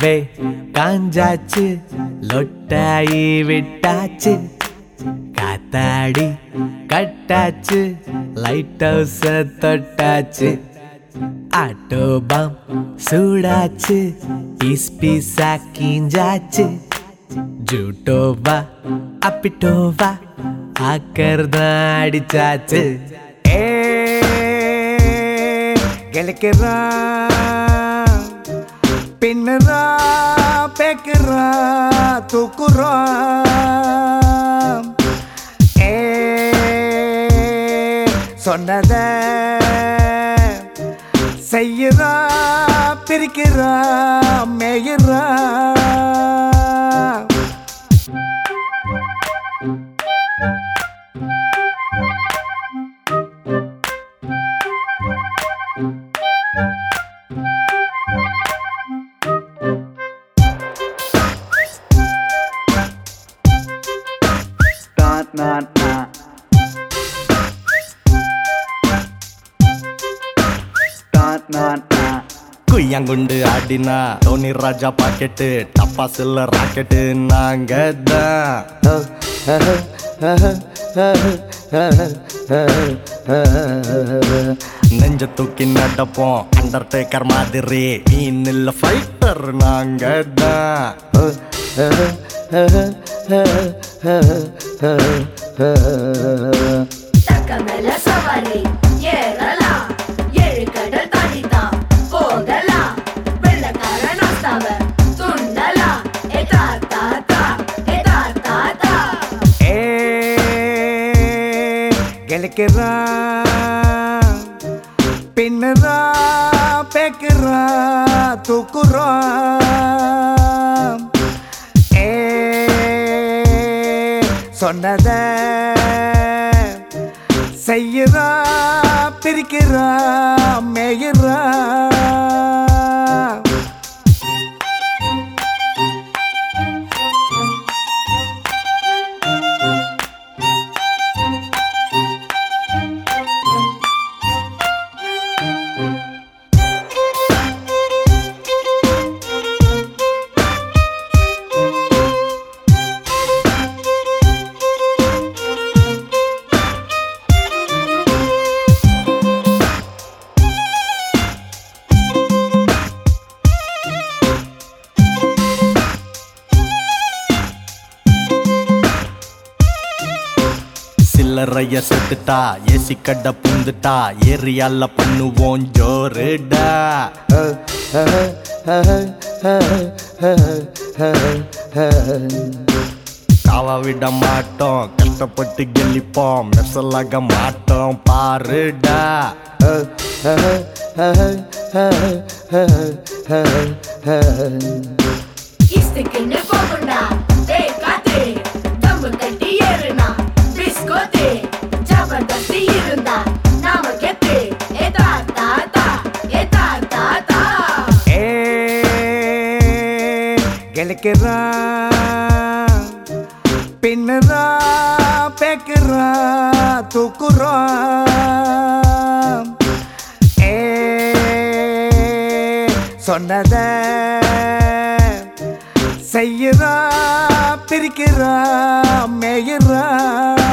கரும்பே காஞ்சாச்சு லொட்டாயி விட்டாச்சு காத்தாடி கட்டாச்சு லைட் ஹவுஸ தொட்டாச்சு ஆட்டோ பாம் சூடாச்சு பீஸ் பீஸா கீஞ்சாச்சு ஜூட்டோவா அப்பிட்டோவா ஆக்கர்தான் அடிச்சாச்சு ஏ கிழக்கிறான் பின்னுறா பேக்குறா தூக்குறா ஏ சொன்னத செய்யுறா பிரிக்கிறா மேயுறா Dun, dun, dun. Dun, dun, dun. குய்யாங்குண்டு ஆடினா டோனி ராஜா பாக்கெட்டு டப்பா சில்ல ராக்கெட்டு நாங்க தான் நெஞ்ச தூக்கி நடப்போம் அண்டர்டேக்கர் மாதிரி மீன் இல்ல ஃபைட்டர் நாங்க தான் தக்க மேல சவாரி ஏறலாம் ஏழு கடல் தாண்டிதான் போகலாம் வெள்ளக்கார நாஸ்தாவ துண்ணலாம் ஏ தாத்தா தா ஏ தாத்தா தா ஏ கிழக்கிறா பின்னுறா பேக்குறா தூக்குறா ஏ சொன்னத செய்யுறா பிரிக்கிறா மேயுறா சில்லறைய செத்துட்டா ஏசி கடை புந்துட்டா ஏரியால பண்ணுவோம் ஜோருடா காவ விட மாட்டோம் கஷ்டப்பட்டு கெளிப்போம் மெசலாக மாட்டோம் பாருடா இஸ்துக்குன்னு போகுண்டா ஏய் காத்து தம்பு கட்டி ஏறுனா பிஸ்கோத்து ஜபர்தஸ்தி இருந்தா நாம கெத்து ஏ தாத்தா தா ஏ தாத்தா தா ஏ கிழக்கிறா பின்னுறா பேக்குறா தூக்குறா ஏ சொன்னத செய்யுறா பிரிக்கிறா மேயுறா